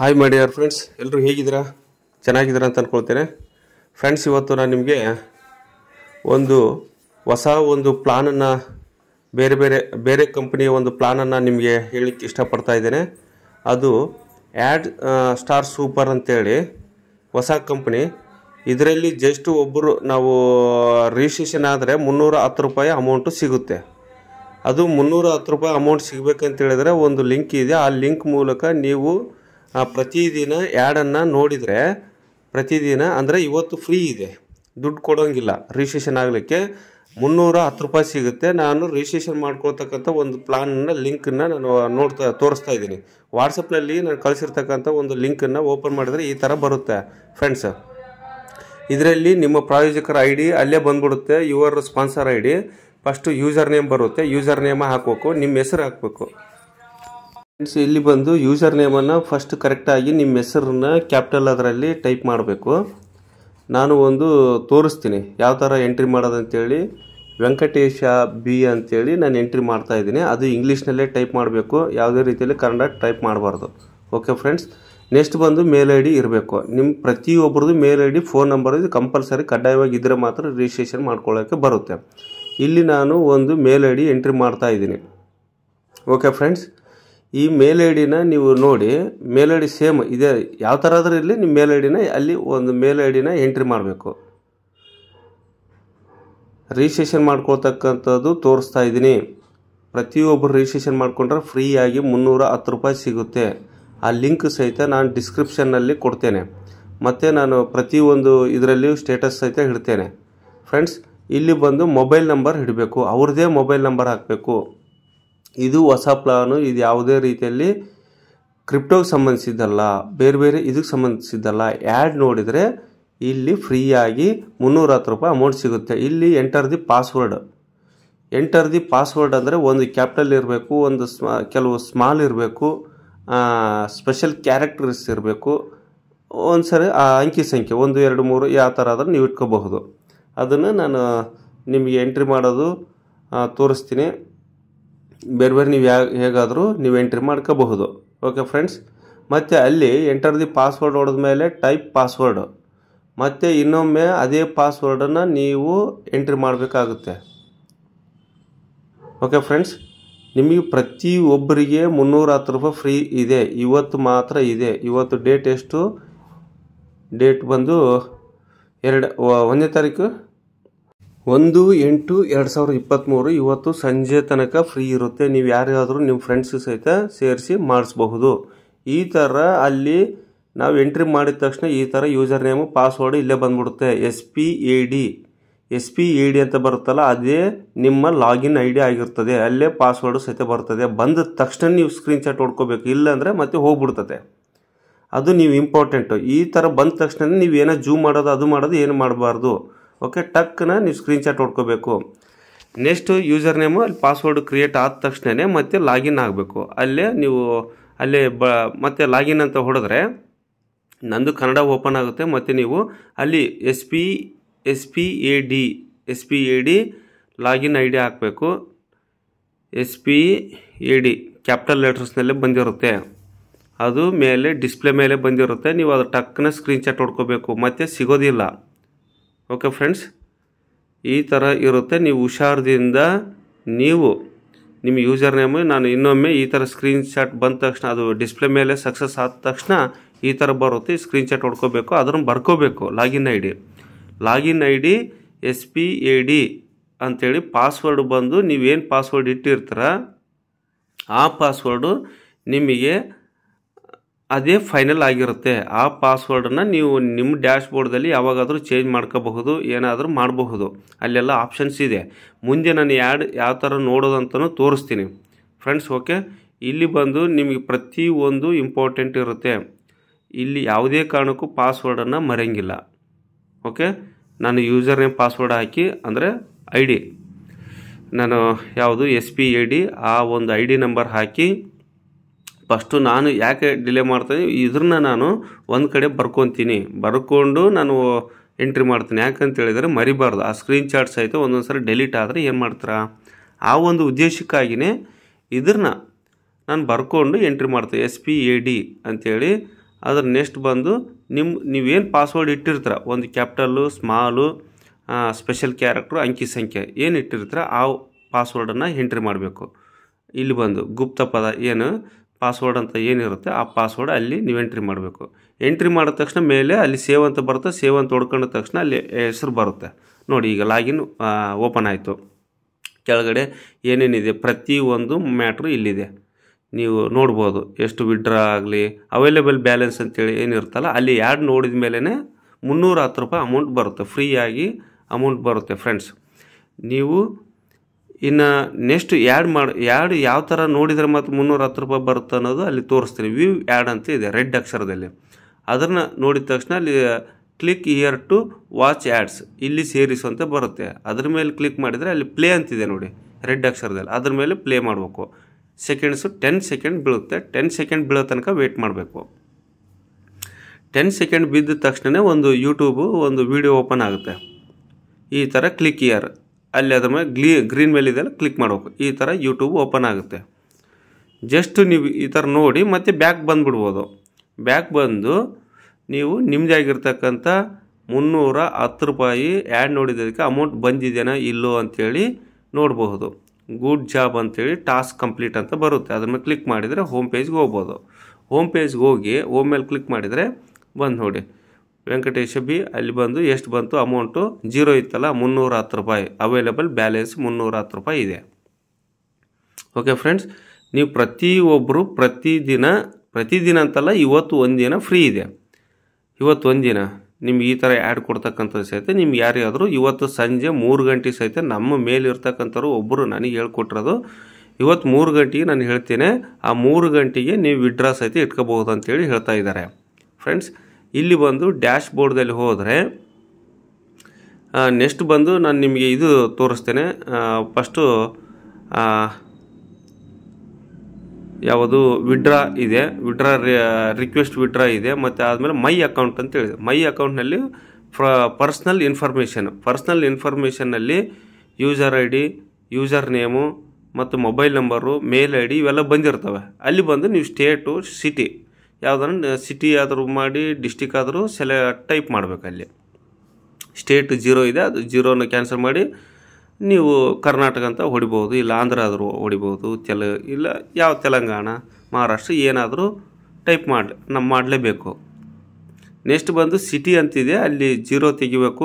hi my dear friends ಎಲ್ಲರೂ ಹೇಗಿದ್ದೀರಾ ಚೆನ್ನಾಗಿದ್ದೀರಾ ಅಂತ ಅಂದ್ಕೊಳ್ತೇನೆ ಫ್ರೆಂಡ್ಸ್ ಇವತ್ತು ನಾನು ನಿಮಗೆ ಒಂದು ಹೊಸ ಒಂದು ಪ್ಲಾನನ್ನು ಬೇರೆ ಬೇರೆ ಬೇರೆ ಕಂಪ್ನಿಯ ಒಂದು ಪ್ಲಾನನ್ನು ನಿಮಗೆ ಹೇಳಲಿಕ್ಕೆ ಇಷ್ಟಪಡ್ತಾ ಇದ್ದೇನೆ ಅದು ಆ್ಯಡ್ ಸ್ಟಾರ್ ಸೂಪರ್ ಅಂತೇಳಿ ಹೊಸ ಕಂಪ್ನಿ ಇದರಲ್ಲಿ ಜಸ್ಟ್ ಒಬ್ಬರು ನಾವು ರಿಜಿಸ್ಟ್ರೇಷನ್ ಆದರೆ ಮುನ್ನೂರ ಹತ್ತು ರೂಪಾಯಿ ಅಮೌಂಟು ಸಿಗುತ್ತೆ ಅದು ಮುನ್ನೂರ ಹತ್ತು ರೂಪಾಯಿ ಅಮೌಂಟ್ ಸಿಗಬೇಕಂತ ಹೇಳಿದ್ರೆ ಒಂದು ಲಿಂಕ್ ಇದೆ ಆ ಲಿಂಕ್ ಮೂಲಕ ನೀವು ಆ, ಪ್ರತಿದಿನ ಆ್ಯಡನ್ನು ನೋಡಿದರೆ ಪ್ರತಿದಿನ ಅಂದರೆ ಇವತ್ತು ಫ್ರೀ ಇದೆ ದುಡ್ಡು ಕೊಡೋಂಗಿಲ್ಲ ರಿಜಿಸ್ಟ್ರೇಷನ್ ಆಗಲಿಕ್ಕೆ ಮುನ್ನೂರ ಹತ್ತು ರೂಪಾಯಿ ಸಿಗುತ್ತೆ ನಾನು ರಿಜಿಸ್ಟ್ರೇಷನ್ ಮಾಡ್ಕೊಳ್ತಕ್ಕಂಥ ಒಂದು ಪ್ಲಾನ್ನ ಲಿಂಕನ್ನು ನಾನು ನೋಡ್ತಾ ತೋರಿಸ್ತಾ ಇದ್ದೀನಿ ವಾಟ್ಸಪ್ನಲ್ಲಿ ನಾನು ಕಳಿಸಿರ್ತಕ್ಕಂಥ ಒಂದು ಲಿಂಕನ್ನು ಓಪನ್ ಮಾಡಿದರೆ ಈ ಥರ ಬರುತ್ತೆ ಫ್ರೆಂಡ್ಸ್ ಇದರಲ್ಲಿ ನಿಮ್ಮ ಪ್ರಾಯೋಜಕರ ಐ ಡಿ ಅಲ್ಲೇ ಬಂದ್ಬಿಡುತ್ತೆ your sponsor I D first user name ಬರುತ್ತೆ ಯೂಸರ್ ನೇಮ್ ಹಾಕಬೇಕು ನಿಮ್ಮ ಹೆಸರು ಹಾಕಬೇಕು ಫ್ರೆಂಡ್ಸ್ ಇಲ್ಲಿ ಬಂದು ಯೂಸರ್ ನೇಮನ್ನು ಫಸ್ಟ್ ಕರೆಕ್ಟಾಗಿ ನಿಮ್ಮ ಹೆಸರನ್ನ ಕ್ಯಾಪಿಟಲ್ ಅದರಲ್ಲಿ ಟೈಪ್ ಮಾಡಬೇಕು ನಾನು ಒಂದು ತೋರಿಸ್ತೀನಿ ಯಾವ ಥರ ಎಂಟ್ರಿ ಮಾಡೋದಂತೇಳಿ ವೆಂಕಟೇಶ ಬಿ ಅಂತೇಳಿ ನಾನು ಎಂಟ್ರಿ ಮಾಡ್ತಾ ಇದ್ದೀನಿ ಅದು ಇಂಗ್ಲೀಷ್ನಲ್ಲೇ ಟೈಪ್ ಮಾಡಬೇಕು ಯಾವುದೇ ರೀತಿಯಲ್ಲಿ ಕನ್ನಡ ಟೈಪ್ ಮಾಡಬಾರ್ದು ಓಕೆ ಫ್ರೆಂಡ್ಸ್ ನೆಕ್ಸ್ಟ್ ಬಂದು ಮೇಲ್ ಐ ಡಿ ಇರಬೇಕು ನಿಮ್ಮ ಪ್ರತಿಯೊಬ್ಬರದ್ದು mail I D phone number ಇದು ಕಂಪಲ್ಸರಿ ಕಡ್ಡಾಯವಾಗಿ ಇದ್ದರೆ ಮಾತ್ರ ರಿಜಿಸ್ಟ್ರೇಷನ್ ಮಾಡ್ಕೊಳ್ಳೋಕ್ಕೆ ಬರುತ್ತೆ ಇಲ್ಲಿ ನಾನು ಒಂದು ಮೇಲ್ ಐ ಡಿ ಎಂಟ್ರಿ ಮಾಡ್ತಾ ಇದ್ದೀನಿ ಓಕೆ ಫ್ರೆಂಡ್ಸ್ ಈ ಮೇಲ್ ಐ ಡಿನ ನೀವು ನೋಡಿ ಮೇಲ್ ಐ ಡಿ ಸೇಮ್ ಇದೆ ಯಾವ ಥರ ಆದರೂ ಇರಲಿ ನಿಮ್ಮ ಮೇಲ್ ಐ ಡಿನ ಅಲ್ಲಿ ಒಂದು ಮೇಲ್ ಐ ಡಿನ ಎಂಟ್ರಿ ಮಾಡಬೇಕು ರಿಜಿಸ್ಟ್ರೇಷನ್ ಮಾಡ್ಕೊಳ್ತಕ್ಕಂಥದ್ದು ತೋರಿಸ್ತಾ ಇದ್ದೀನಿ ಪ್ರತಿಯೊಬ್ಬರು ರಿಜಿಸ್ಟ್ರೇಷನ್ ಮಾಡಿಕೊಂಡ್ರೆ ಫ್ರೀಯಾಗಿ ಮುನ್ನೂರ ಹತ್ತು ರೂಪಾಯಿ ಸಿಗುತ್ತೆ ಆ ಲಿಂಕ್ ಸಹಿತ ನಾನು ಡಿಸ್ಕ್ರಿಪ್ಷನ್ನಲ್ಲಿ ಕೊಡ್ತೇನೆ ಮತ್ತು ನಾನು ಪ್ರತಿಯೊಂದು ಇದರಲ್ಲಿಯೂ ಸ್ಟೇಟಸ್ ಸಹಿತ ಇಡ್ತೇನೆ ಫ್ರೆಂಡ್ಸ್ ಇಲ್ಲಿ ಬಂದು ಮೊಬೈಲ್ ನಂಬರ್ ಇಡಬೇಕು ಅವ್ರದ್ದೇ ಮೊಬೈಲ್ ನಂಬರ್ ಹಾಕಬೇಕು ಇದು ಹೊಸ ಪ್ಲಾನು ಇದು ಯಾವುದೇ ರೀತಿಯಲ್ಲಿ ಕ್ರಿಪ್ಟೋಗೆ ಸಂಬಂಧಿಸಿದ್ದಲ್ಲ ಬೇರೆ ಬೇರೆ ಇದಕ್ಕೆ ಸಂಬಂಧಿಸಿದ್ದಲ್ಲ ಆ್ಯಡ್ ನೋಡಿದರೆ ಇಲ್ಲಿ ಫ್ರೀಯಾಗಿ ಮುನ್ನೂರ ಹತ್ತು ರೂಪಾಯಿ ಅಮೌಂಟ್ ಸಿಗುತ್ತೆ ಇಲ್ಲಿ enter the password enter the password ಅಂದರೆ ಒಂದು ಕ್ಯಾಪಿಟಲ್ ಇರಬೇಕು ಒಂದು ಸ್ಮಾ ಕೆಲವು ಸ್ಮಾಲ್ ಇರಬೇಕು ಸ್ಪೆಷಲ್ ಕ್ಯಾರೆಕ್ಟರ್ಸ್ ಇರಬೇಕು ಒಂದು ಸರಿ ಆ ಅಂಕಿ ಸಂಖ್ಯೆ ಒಂದು ಎರಡು ಮೂರು ಯಾವ ಥರ ಆದರೂ ನೀವು ಇಟ್ಕೋಬಹುದು ಅದನ್ನು ನಾನು ನಿಮಗೆ ಎಂಟ್ರಿ ಮಾಡೋದು ಆ, ತೋರಿಸ್ತೀನಿ ಬೇರೆ ಬೇರೆ ನೀವು ಯಾ ಹೇಗಾದರೂ ನೀವು ಎಂಟ್ರಿ ಮಾಡ್ಕೋಬಹುದು ಓಕೆ ಫ್ರೆಂಡ್ಸ್ ಮತ್ತು ಅಲ್ಲಿ ಎಂಟರ್ ದಿ ಪಾಸ್ವರ್ಡ್ ಹೊಡೆದ ಮೇಲೆ ಟೈಪ್ ಪಾಸ್ವರ್ಡ್ ಮತ್ತು ಇನ್ನೊಮ್ಮೆ ಅದೇ ಪಾಸ್ವರ್ಡನ್ನು ನೀವು ಎಂಟ್ರಿ ಮಾಡಬೇಕಾಗುತ್ತೆ ಓಕೆ ಫ್ರೆಂಡ್ಸ್ ನಿಮಗೆ ಪ್ರತಿ ಒಬ್ಬರಿಗೆ ಮುನ್ನೂರ ಹತ್ತು ರೂಪಾಯಿ ಫ್ರೀ ಇದೆ ಇವತ್ತು ಮಾತ್ರ ಇದೆ ಇವತ್ತು ಡೇಟ್ ಎಷ್ಟು ಡೇಟ್ ಬಂದು ಎರಡು ವ- ಒಂದನೇ ತಾರೀಕು ಒಂದು ಎಂಟು ಎರಡು ಸಾವಿರದ ಇಪ್ಪತ್ತ್ಮೂರು ಇವತ್ತು ಸಂಜೆ ತನಕ ಫ್ರೀ ಇರುತ್ತೆ ನೀವು ಯಾರಿಗಾದರೂ ನಿಮ್ಮ ಫ್ರೆಂಡ್ಸ್ ಸಹಿತ ಸೇರಿಸಿ ಮಾಡಿಸ್ಬಹುದು ಈ ಥರ ಅಲ್ಲಿ ನಾವು ಎಂಟ್ರಿ ಮಾಡಿದ ತಕ್ಷಣ ಈ ಥರ ಯೂಸರ್ ನೇಮು ಪಾಸ್ವರ್ಡ್ ಇಲ್ಲೇ ಬಂದ್ಬಿಡುತ್ತೆ S P A D S P A D ಅಂತ ಬರುತ್ತಲ್ಲ ಅದೇ ನಿಮ್ಮ ಲಾಗಿನ್ ಐ ಡಿ ಆಗಿರ್ತದೆ ಅಲ್ಲೇ ಪಾಸ್ವರ್ಡು ಸಹಿತ ಬರ್ತದೆ ಬಂದ ತಕ್ಷಣ ನೀವು ಸ್ಕ್ರೀನ್ಶಾಟ್ ಹೊಡ್ಕೋಬೇಕು ಇಲ್ಲಾಂದರೆ ಮತ್ತೆ ಹೋಗ್ಬಿಡ್ತದೆ ಅದು ನೀವು ಇಂಪಾರ್ಟೆಂಟು ಈ ಥರ ಬಂದ ತಕ್ಷಣ ನೀವು ಏನೋ ಜೂಮ್ ಮಾಡೋದು ಅದು ಮಾಡೋದು ಏನು ಮಾಡಬಾರ್ದು ಓಕೆ ಟಕ್ಕನ ನೀವು ಸ್ಕ್ರೀನ್ಶಾಟ್ ಹೊಡ್ಕೋಬೇಕು ನೆಕ್ಸ್ಟು ಯೂಸರ್ ನೇಮು ಅಲ್ಲಿ ಪಾಸ್ವರ್ಡ್ ಕ್ರಿಯೇಟ್ ಆದ ತಕ್ಷಣವೇ ಮತ್ತೆ ಲಾಗಿನ್ ಆಗಬೇಕು ಅಲ್ಲೇ ನೀವು ಅಲ್ಲೇ ಬ ಮತ್ತೆ ಲಾಗಿನ್ ಅಂತ ಹೊಡೆದ್ರೆ ನಂದು ಕನ್ನಡ ಓಪನ್ ಆಗುತ್ತೆ ಮತ್ತು ನೀವು ಅಲ್ಲಿ S P S P A D S P A D login I D ಹಾಕಬೇಕು S P A D capital ಲೆಟರ್ಸ್ನಲ್ಲೇ ಬಂದಿರುತ್ತೆ ಅದು ಮೇಲೆ ಡಿಸ್ಪ್ಲೇ ಮೇಲೆ ಬಂದಿರುತ್ತೆ ನೀವು ಅದು ಟಕ್ಕನ ಸ್ಕ್ರೀನ್ಶಾಟ್ ಹೊಡ್ಕೋಬೇಕು ಮತ್ತೆ ಸಿಗೋದಿಲ್ಲ ಓಕೆ ಫ್ರೆಂಡ್ಸ್ ಈ ಥರ ಇರುತ್ತೆ ನೀವು ಹುಷಾರದಿಂದ ನೀವು ನಿಮ್ಮ ಯೂಸರ್ ನೇಮು ನಾನು ಇನ್ನೊಮ್ಮೆ ಈ ಥರ ಸ್ಕ್ರೀನ್ಶಾಟ್ ಬಂದ ತಕ್ಷಣ ಅದು ಡಿಸ್ಪ್ಲೇ ಮೇಲೆ ಸಕ್ಸಸ್ ಆದ ತಕ್ಷಣ ಈ ಥರ ಬರುತ್ತೆ ಸ್ಕ್ರೀನ್ಶಾಟ್ ಹೊಡ್ಕೋಬೇಕು ಅದನ್ನು ಬರ್ಕೋಬೇಕು login I D login I D S P A D ಅಂಥೇಳಿ ಪಾಸ್ವರ್ಡ್ ಬಂದು ನೀವೇನು ಪಾಸ್ವರ್ಡ್ ಇಟ್ಟಿರ್ತೀರ ಆ ಪಾಸ್ವರ್ಡು ನಿಮಗೆ ಅದೇ ಫೈನಲ್ ಆಗಿರುತ್ತೆ ಆ ಪಾಸ್ವರ್ಡನ್ನ ನೀವು ನಿಮ್ಮ ಡ್ಯಾಶ್ ಬೋರ್ಡ್ದಲ್ಲಿ ಯಾವಾಗಾದರೂ ಚೇಂಜ್ ಮಾಡ್ಕೋಬಹುದು ಏನಾದರೂ ಮಾಡಬಹುದು ಅಲ್ಲೆಲ್ಲ ಆಪ್ಷನ್ಸ್ ಇದೆ ಮುಂದೆ ನಾನು ಯಾಡ್ ಯಾವ ಥರ ನೋಡೋದಂತಲೂ ತೋರಿಸ್ತೀನಿ ಫ್ರೆಂಡ್ಸ್ ಓಕೆ ಇಲ್ಲಿ ಬಂದು ನಿಮಗೆ ಪ್ರತಿ ಒಂದು ಇಂಪಾರ್ಟೆಂಟ್ ಇರುತ್ತೆ ಇಲ್ಲಿ ಯಾವುದೇ ಕಾರಣಕ್ಕೂ ಪಾಸ್ವರ್ಡನ್ನು ಮರೆಯಂಗಿಲ್ಲ ಓಕೆ ನಾನು ಯೂಸರ್ ನೇಮ್ ಪಾಸ್ವರ್ಡ್ ಹಾಕಿ ಅಂದರೆ ಐ ಡಿ ನಾನು ಯಾವುದು ಎಸ್ ಪಿ ಎ ಡಿ ಆ ಒಂದು ಐ ಡಿ ನಂಬರ್ ಹಾಕಿ ಫಸ್ಟು ನಾನು ಯಾಕೆ ಡಿಲೇ ಮಾಡ್ತೀನಿ ಇದ್ರನ್ನ ನಾನು ಒಂದು ಕಡೆ ಬರ್ಕೊತೀನಿ ಬರ್ಕೊಂಡು ನಾನು ಎಂಟ್ರಿ ಮಾಡ್ತೀನಿ ಯಾಕಂತ ಹೇಳಿದರೆ ಮರಿಬಾರ್ದು ಆ ಸ್ಕ್ರೀನ್ ಶಾಟ್ ಸಹಿತ ಒಂದೊಂದು ಸರಿ ಡೆಲೀಟ್ ಆದರೆ ಏನು ಮಾಡ್ತೀರಾ ಆ ಒಂದು ಉದ್ದೇಶಕ್ಕಾಗಿಯೇ ಇದ್ರನ್ನ ನಾನು ಬರ್ಕೊಂಡು ಎಂಟ್ರಿ ಮಾಡ್ತೀನಿ ಎಸ್ ಪಿ ಎ ಡಿ ಅಂಥೇಳಿ ಅದ್ರ ನೆಕ್ಸ್ಟ್ ಬಂದು ನಿಮ್ಮ ನೀವೇನು ಪಾಸ್ವರ್ಡ್ ಇಟ್ಟಿರ್ತೀರ ಒಂದು ಕ್ಯಾಪಿಟಲ್ಲು ಸ್ಮಾಲು ಸ್ಪೆಷಲ್ ಕ್ಯಾರೆಕ್ಟ್ರು ಅಂಕಿ ಸಂಖ್ಯೆ ಏನು ಇಟ್ಟಿರ್ತೀರ ಆ ಪಾಸ್ವರ್ಡನ್ನು ಎಂಟ್ರಿ ಮಾಡಬೇಕು ಇಲ್ಲಿ ಬಂದು ಗುಪ್ತ ಪದ ಏನು ಪಾಸ್ವರ್ಡ್ ಅಂತ ಏನಿರುತ್ತೆ ಆ ಪಾಸ್ವರ್ಡ್ ಅಲ್ಲಿ ನೀವು ಎಂಟ್ರಿ ಮಾಡಬೇಕು ಎಂಟ್ರಿ ಮಾಡಿದ ತಕ್ಷಣ ಮೇಲೆ ಅಲ್ಲಿ ಸೇವ್ ಅಂತ ಬರುತ್ತೆ ಸೇವ್ ಅಂತ ಹೊಡ್ಕೊಂಡ ತಕ್ಷಣ ಅಲ್ಲಿ ಹೆಸರು ಬರುತ್ತೆ ನೋಡಿ ಈಗ ಲಾಗಿನ್ ಓಪನ್ ಆಯಿತು ಕೆಳಗಡೆ ಏನೇನಿದೆ ಪ್ರತಿ ಒಂದು ಮ್ಯಾಟ್ರು ಇಲ್ಲಿದೆ ನೀವು ನೋಡ್ಬೋದು ಎಷ್ಟು ವಿಡ್ರಾ ಆಗಲಿ ಅವೈಲೇಬಲ್ ಬ್ಯಾಲೆನ್ಸ್ ಅಂತೇಳಿ ಏನಿರುತ್ತಲ್ಲ ಅಲ್ಲಿ ಯಾಡ್ ನೋಡಿದ ಮೇಲೇ ಮುನ್ನೂರ ಹತ್ತು ರೂಪಾಯಿ ಅಮೌಂಟ್ ಬರುತ್ತೆ ಫ್ರೀಯಾಗಿ ಅಮೌಂಟ್ ಬರುತ್ತೆ ಫ್ರೆಂಡ್ಸ್ ನೀವು ಇನ್ನು ನೆಕ್ಸ್ಟ್ ಆ್ಯಡ್ ಮಾಡಿ ಆ್ಯಡ್ ಯಾವ ಥರ ನೋಡಿದರೆ ಮತ್ತು ಮುನ್ನೂರ ಹತ್ತು ರೂಪಾಯಿ ಬರುತ್ತೆ ಅನ್ನೋದು ಅಲ್ಲಿ ತೋರಿಸ್ತೀನಿ ವ್ಯೂ ಆ್ಯಡ್ ಅಂತ ಇದೆ ರೆಡ್ ಅಕ್ಷರದಲ್ಲಿ ಅದನ್ನು ನೋಡಿದ ತಕ್ಷಣ ಅಲ್ಲಿ click here to watch ads ಇಲ್ಲಿ ಸೇರಿಸು ಅಂತ ಬರುತ್ತೆ ಅದ್ರ ಮೇಲೆ ಕ್ಲಿಕ್ ಮಾಡಿದರೆ ಅಲ್ಲಿ ಪ್ಲೇ ಅಂತಿದೆ ನೋಡಿ ರೆಡ್ ಅಕ್ಷರದಲ್ಲಿ ಅದ್ರ ಮೇಲೆ ಪ್ಲೇ ಮಾಡಬೇಕು ಸೆಕೆಂಡ್ಸು ಟೆನ್ ಸೆಕೆಂಡ್ ಬೀಳುತ್ತೆ ಟೆನ್ ಸೆಕೆಂಡ್ ಬೀಳೋ ತನಕ ವೇಟ್ ಮಾಡಬೇಕು ಟೆನ್ ಸೆಕೆಂಡ್ ಬಿದ್ದ ತಕ್ಷಣ ಒಂದು ಯೂಟ್ಯೂಬು ಒಂದು ವಿಡಿಯೋ ಓಪನ್ ಆಗುತ್ತೆ ಈ ಥರ ಕ್ಲಿಕ್ ಇಯರ್ ಅಲ್ಲಿ ಅದ್ರ ಮೇಲೆ ಗ್ಲೀ ಗ್ರೀನ್ ಮೇಲೆ ಇದೆಲ್ಲ ಕ್ಲಿಕ್ ಮಾಡಬೇಕು ಈ ಥರ ಯೂಟ್ಯೂಬ್ ಓಪನ್ ಆಗುತ್ತೆ ಜಸ್ಟ್ ನೀವು ಈ ಥರ ನೋಡಿ ಮತ್ತೆ ಬ್ಯಾಕ್ ಬಂದುಬಿಡ್ಬೋದು ಬ್ಯಾಕ್ ಬಂದು ನೀವು ನಿಮ್ಮದಾಗಿರ್ತಕ್ಕಂಥ ಮುನ್ನೂರ ಹತ್ತು ರೂಪಾಯಿ ಆ್ಯಡ್ ನೋಡಿದ್ದಕ್ಕೆ ಅಮೌಂಟ್ ಬಂದಿದೆನಾ ಇಲ್ಲೋ ಅಂಥೇಳಿ ನೋಡಬಹುದು ಗುಡ್ ಜಾಬ್ ಅಂತೇಳಿ ಟಾಸ್ಕ್ ಕಂಪ್ಲೀಟ್ ಅಂತ ಬರುತ್ತೆ ಅದ್ರ ಮೇಲೆ ಕ್ಲಿಕ್ ಮಾಡಿದರೆ ಹೋಮ್ ಪೇಜ್ಗೆ ಹೋಗ್ಬೋದು ಹೋಮ್ ಪೇಜ್ಗೆ ಹೋಗಿ ಹೋಮ್ ಮೇಲೆ ಕ್ಲಿಕ್ ಮಾಡಿದರೆ ಬಂದು ನೋಡಿ ವೆಂಕಟೇಶ ಬಿ ಅಲ್ಲಿ ಬಂದು ಎಷ್ಟು ಬಂತು ಅಮೌಂಟು ಜೀರೋ ಇತ್ತಲ್ಲ ಮುನ್ನೂರ ಹತ್ತು ರೂಪಾಯಿ ಅವೈಲೇಬಲ್ ಬ್ಯಾಲೆನ್ಸ್ ಮುನ್ನೂರ ಹತ್ತು ರೂಪಾಯಿ ಇದೆ ಓಕೆ ಫ್ರೆಂಡ್ಸ್ ನೀವು ಪ್ರತಿಯೊಬ್ಬರು ಪ್ರತಿದಿನ ಪ್ರತಿದಿನ ಅಂತಲ್ಲ ಇವತ್ತು ಒಂದಿನ ಫ್ರೀ ಇದೆ ಇವತ್ತು ಒಂದಿನ ನಿಮ್ಗೆ ಈ ಥರ ಆ್ಯಡ್ ಕೊಡ್ತಕ್ಕಂಥದ್ದು ಸಹಿತ ನಿಮ್ಗೆ ಯಾರಿಗಾದರೂ ಇವತ್ತು ಸಂಜೆ ಮೂರು ಗಂಟೆ ಸಹಿತ ನಮ್ಮ ಮೇಲಿರ್ತಕ್ಕಂಥವ್ರು ಒಬ್ಬರು ನನಗೆ ಹೇಳ್ಕೊಟ್ಟಿರೋದು ಇವತ್ತು ಮೂರು ಗಂಟೆಗೆ ನಾನು ಹೇಳ್ತೇನೆ ಆ ಮೂರು ಗಂಟೆಗೆ ನೀವು ವಿಡ್ರಾ ಸಹಿತ ಇಟ್ಕೋಬಹುದು ಅಂತೇಳಿ ಹೇಳ್ತಾ ಇದ್ದಾರೆ ಫ್ರೆಂಡ್ಸ್ ಇಲ್ಲಿ ಬಂದು ಡ್ಯಾಶ್ ಬೋರ್ಡ್ದಲ್ಲಿ ಹೋದರೆ ನೆಕ್ಸ್ಟ್ ಬಂದು ನಾನು ನಿಮಗೆ ಇದು ತೋರಿಸ್ತೇನೆ ಫಸ್ಟು ಯಾವುದು ವಿಡ್ರಾ ಇದೆ ವಿಡ್ರಾ ರಿಕ್ವೆಸ್ಟ್ ವಿಡ್ರಾ ಇದೆ ಮತ್ತು ಆದಮೇಲೆ ಮೈ ಅಕೌಂಟ್ ಅಂತ ಹೇಳಿದೆ ಮೈ ಅಕೌಂಟ್ನಲ್ಲಿ ಫ್ರ ಪರ್ಸ್ನಲ್ ಇನ್ಫಾರ್ಮೇಷನ್ ಪರ್ಸ್ನಲ್ ಇನ್ಫಾರ್ಮೇಷನ್ನಲ್ಲಿ user I D user name ಮತ್ತು mobile number mail I D ಇವೆಲ್ಲ ಬಂದಿರ್ತವೆ ಅಲ್ಲಿ ಬಂದು ನೀವು ಸ್ಟೇಟು ಸಿಟಿ ಯಾವುದನ್ನು ಸಿಟಿ ಆದರೂ ಮಾಡಿ ಡಿಸ್ಟಿಕ್ ಆದರೂ ಸೆಲೆ ಟೈಪ್ ಮಾಡಬೇಕು ಅಲ್ಲಿ ಸ್ಟೇಟ್ ಜೀರೋ ಇದೆ ಅದು ಜೀರೋನ ಕ್ಯಾನ್ಸಲ್ ಮಾಡಿ ನೀವು ಕರ್ನಾಟಕ ಅಂತ ಹೊಡಿಬೋದು ಇಲ್ಲ ಆಂಧ್ರ ಆದರೂ ಹೊಡಿಬೋದು ತೆಲ ಇಲ್ಲ ಯಾವ ತೆಲಂಗಾಣ ಮಹಾರಾಷ್ಟ್ರ ಏನಾದರೂ ಟೈಪ್ ಮಾಡಿ ನಮ್ಮ ಮಾಡಲೇಬೇಕು ನೆಕ್ಸ್ಟ್ ಬಂದು ಸಿಟಿ ಅಂತಿದೆ ಅಲ್ಲಿ ಜೀರೋ ತೆಗಿಬೇಕು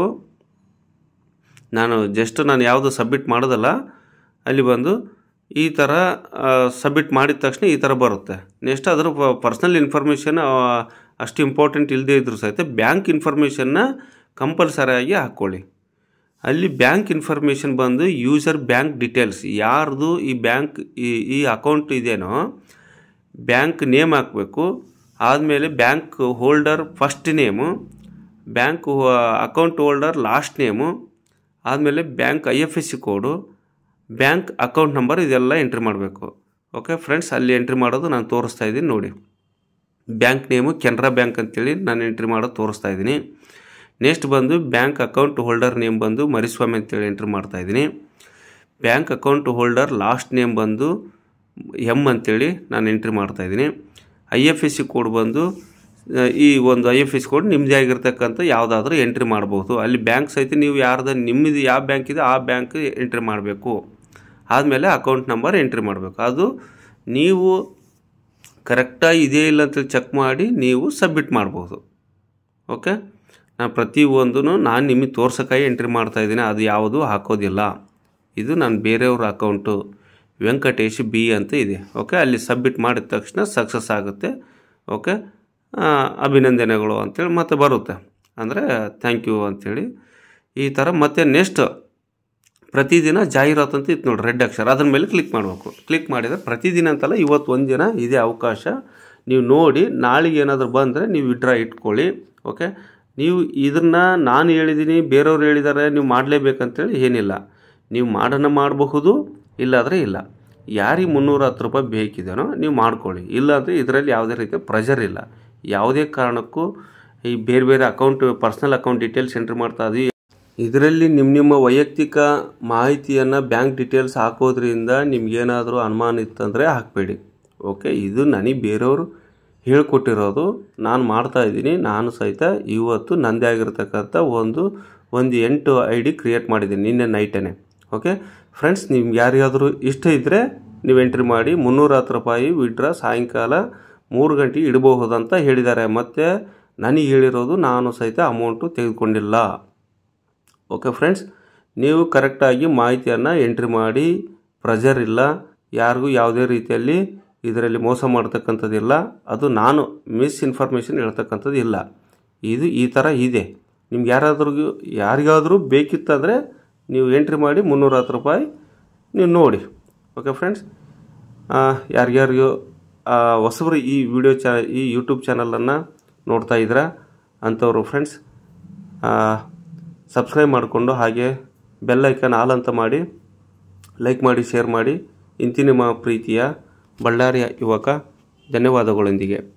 ನಾನು ಜಸ್ಟ್ ನಾನು ಯಾವುದು ಸಬ್ಮಿಟ್ ಮಾಡೋದಲ್ಲ ಅಲ್ಲಿ ಬಂದು ಈ ಥರ ಸಬ್ಮಿಟ್ ಮಾಡಿದ ತಕ್ಷಣ ಈ ಥರ ಬರುತ್ತೆ ನೆಕ್ಸ್ಟ್ ಅದರ ಪರ್ಸ್ನಲ್ ಇನ್ಫಾರ್ಮೇಷನ್ ಅಷ್ಟು ಇಂಪಾರ್ಟೆಂಟ್ ಇಲ್ಲದೇ ಇದ್ರೂ ಸಹಿತ ಬ್ಯಾಂಕ್ ಇನ್ಫಾರ್ಮೇಷನ್ನ ಕಂಪಲ್ಸರಿಯಾಗಿ ಹಾಕ್ಕೊಳ್ಳಿ ಅಲ್ಲಿ ಬ್ಯಾಂಕ್ ಇನ್ಫಾರ್ಮೇಷನ್ ಬಂದು ಯೂಸರ್ ಬ್ಯಾಂಕ್ ಡೀಟೇಲ್ಸ್ ಯಾರ್ದು ಈ ಬ್ಯಾಂಕ್ ಈ ಈ ಅಕೌಂಟ್ ಇದೆಯೋ ಬ್ಯಾಂಕ್ ನೇಮ್ ಹಾಕಬೇಕು ಆದಮೇಲೆ bank holder first name bank account holder last name ಆದಮೇಲೆ bank I F S C code bank account number ಇದೆಲ್ಲ ಎಂಟ್ರಿ ಮಾಡಬೇಕು ಓಕೆ ಫ್ರೆಂಡ್ಸ್ ಅಲ್ಲಿ ಎಂಟ್ರಿ ಮಾಡೋದು ನಾನು ತೋರಿಸ್ತಾ ಇದ್ದೀನಿ ನೋಡಿ ಬ್ಯಾಂಕ್ ನೇಮು ಕೆನರಾ ಬ್ಯಾಂಕ್ ಅಂತೇಳಿ ನಾನು ಎಂಟ್ರಿ ಮಾಡೋದು ತೋರಿಸ್ತಾ ಇದ್ದೀನಿ ನೆಕ್ಸ್ಟ್ ಬಂದು ಬ್ಯಾಂಕ್ ಅಕೌಂಟ್ ಹೋಲ್ಡರ್ ನೇಮ್ ಬಂದು ಮರಿಸ್ವಾಮಿ ಅಂತೇಳಿ ಎಂಟ್ರಿ ಮಾಡ್ತಾ ಇದ್ದೀನಿ bank account holder last name ಬಂದು ಎಮ್ ಅಂತೇಳಿ ನಾನು ಎಂಟ್ರಿ ಮಾಡ್ತಾ ಇದ್ದೀನಿ I F S C code ಬಂದು ಈ ಒಂದು ಐ ಎಫ್ ಎಸ್ ಕೋಡ್ ನಿಮ್ಮದೇ ಆಗಿರ್ತಕ್ಕಂಥ ಯಾವುದಾದ್ರೂ ಎಂಟ್ರಿ ಮಾಡ್ಬೋದು ಅಲ್ಲಿ ಬ್ಯಾಂಕ್ ಸಹಿತ ನೀವು ಯಾರ್ದು ನಿಮ್ಮದು ಯಾವ ಬ್ಯಾಂಕ್ ಇದೆ ಆ ಬ್ಯಾಂಕ್ ಎಂಟ್ರಿ ಮಾಡಬೇಕು ಆದಮೇಲೆ ಅಕೌಂಟ್ ನಂಬರ್ ಎಂಟ್ರಿ ಮಾಡಬೇಕು ಅದು ನೀವು ಕರೆಕ್ಟಾಗಿ ಇದೆಯೇ ಇಲ್ಲ ಅಂತೇಳಿ ಚೆಕ್ ಮಾಡಿ ನೀವು ಸಬ್ಮಿಟ್ ಮಾಡ್ಬೋದು ಓಕೆ ನಾನು ಪ್ರತಿಯೊಂದೂ ನಾನು ನಿಮಗೆ ತೋರ್ಸೋಕ್ಕಾಗಿ ಎಂಟ್ರಿ ಮಾಡ್ತಾಯಿದ್ದೀನಿ ಅದು ಯಾವುದು ಹಾಕೋದಿಲ್ಲ ಇದು ನಾನು ಬೇರೆಯವ್ರ ಅಕೌಂಟು ವೆಂಕಟೇಶ್ ಬಿ ಅಂತ ಇದೆ ಓಕೆ ಅಲ್ಲಿ ಸಬ್ಮಿಟ್ ಮಾಡಿದ ತಕ್ಷಣ ಸಕ್ಸಸ್ ಆಗುತ್ತೆ ಓಕೆ ಅಭಿನಂದನೆಗಳು ಅಂತೇಳಿ ಮತ್ತೆ ಬರುತ್ತೆ ಅಂದರೆ ಥ್ಯಾಂಕ್ ಯು ಅಂಥೇಳಿ ಈ ಥರ ಮತ್ತೆ ನೆಕ್ಸ್ಟ್ ಪ್ರತಿದಿನ ಜಾಹೀರಾತು ಅಂತ ಇತ್ತು ನೋಡಿ ರೆಡ್ ಅಕ್ಷರ ಅದ್ರ ಮೇಲೆ ಕ್ಲಿಕ್ ಮಾಡಬೇಕು ಕ್ಲಿಕ್ ಮಾಡಿದರೆ ಪ್ರತಿದಿನ ಅಂತಲ್ಲ ಇವತ್ತು ಒಂದು ದಿನ ಇದೇ ಅವಕಾಶ ನೀವು ನೋಡಿ ನಾಳೆಗೆ ಏನಾದರೂ ಬಂದರೆ ನೀವು ವಿಡ್ರಾ ಇಟ್ಕೊಳ್ಳಿ ಓಕೆ ನೀವು ಇದನ್ನು ನಾನು ಹೇಳಿದ್ದೀನಿ ಬೇರೆಯವ್ರು ಹೇಳಿದ್ದಾರೆ ನೀವು ಮಾಡಲೇಬೇಕಂತೇಳಿ ಏನಿಲ್ಲ ನೀವು ಮಾಡೋಣ ಮಾಡಬಹುದು ಇಲ್ಲಾದರೆ ಇಲ್ಲ ಯಾರಿಗೆ ಮುನ್ನೂರ ಹತ್ತು ರೂಪಾಯಿ ಬೇಕಿದೆನೋ ನೀವು ಮಾಡ್ಕೊಳ್ಳಿ ಇಲ್ಲಾಂದರೆ ಇದರಲ್ಲಿ ಯಾವುದೇ ರೀತಿಯ ಪ್ರೆಷರ್ ಇಲ್ಲ ಯಾವುದೇ ಕಾರಣಕ್ಕೂ ಈ ಬೇರೆ ಬೇರೆ account personal account details entry ಮಾಡ್ತಾ ಇದೀವಿ ಇದರಲ್ಲಿ ನಿಮ್ಮ ನಿಮ್ಮ ವೈಯಕ್ತಿಕ ಮಾಹಿತಿಯನ್ನು ಬ್ಯಾಂಕ್ ಡೀಟೇಲ್ಸ್ ಹಾಕೋದ್ರಿಂದ ನಿಮ್ಗೇನಾದರೂ ಅನುಮಾನ ಇತ್ತಂದರೆ ಹಾಕಬೇಡಿ ಓಕೆ ಇದು ನನಗೆ ಬೇರೆಯವರು ಹೇಳ್ಕೊಟ್ಟಿರೋದು ನಾನು ಮಾಡ್ತಾ ಇದ್ದೀನಿ ನಾನು ಸಹಿತ ಇವತ್ತು ನಂದೇ ಆಗಿರ್ತಕ್ಕಂಥ ಒಂದು ಒಂದು ಎಂಟು ಐ ಡಿ ಕ್ರಿಯೇಟ್ ಮಾಡಿದ್ದೀನಿ ನಿನ್ನೆ ನೈಟೇ ಓಕೆ ಫ್ರೆಂಡ್ಸ್ ನಿಮ್ಗೆ ಯಾರಿಗಾದರೂ ಇಷ್ಟ ಇದ್ದರೆ ನೀವು ಎಂಟ್ರಿ ಮಾಡಿ ಮುನ್ನೂರ ಹತ್ತು ರೂಪಾಯಿ ವಿಡ್ರಾ ಸಾಯಂಕಾಲ ಮೂರು ಗಂಟೆಗೆ ಇಡಬಹುದಂತ ಹೇಳಿದ್ದಾರೆ ಮತ್ತು ನನಗೆ ಹೇಳಿರೋದು ನಾನು ಸಹಿತ ಅಮೌಂಟು ತೆಗೆದುಕೊಂಡಿಲ್ಲ ಓಕೆ ಫ್ರೆಂಡ್ಸ್ ನೀವು ಕರೆಕ್ಟಾಗಿ ಮಾಹಿತಿಯನ್ನು ಎಂಟ್ರಿ ಮಾಡಿ ಪ್ರೆಜರ್ ಇಲ್ಲ ಯಾರಿಗೂ ಯಾವುದೇ ರೀತಿಯಲ್ಲಿ ಇದರಲ್ಲಿ ಮೋಸ ಮಾಡ್ತಕ್ಕಂಥದ್ದಿಲ್ಲ ಅದು ನಾನು ಮಿಸ್ ಇನ್ಫಾರ್ಮೇಷನ್ ಹೇಳ್ತಕ್ಕಂಥದ್ದು ಇಲ್ಲ ಇದು ಈ ಥರ ಇದೆ ನಿಮ್ಗೆ ಯಾರಾದ್ರೂ ಯಾರಿಗಾದರೂ ಬೇಕಿತ್ತಂದರೆ ನೀವು ಎಂಟ್ರಿ ಮಾಡಿ ಮುನ್ನೂರ ಹತ್ತು ರೂಪಾಯಿ ನೀವು ನೋಡಿ ಓಕೆ ಫ್ರೆಂಡ್ಸ್ ಯಾರ್ಯಾರಿಗೂ ಹೊಸಬರು ಈ ವಿಡಿಯೋ ಚಾ ಈ ಯೂಟ್ಯೂಬ್ ಚಾನಲನ್ನು ನೋಡ್ತಾ ಇದ್ದೀರಾ ಅಂಥವ್ರು ಫ್ರೆಂಡ್ಸ್ ಸಬ್ಸ್ಕ್ರೈಬ್ ಮಾಡಿಕೊಂಡು ಹಾಗೆ ಬೆಲ್ ಐಕನ್ ಆಲ್ ಅಂತ ಮಾಡಿ ಲೈಕ್ ಮಾಡಿ ಶೇರ್ ಮಾಡಿ ಇಂತಿ ನಿಮ್ಮ ಪ್ರೀತಿಯ ಬಳ್ಳಾರಿಯ ಯುವಕ ಧನ್ಯವಾದಗಳೊಂದಿಗೆ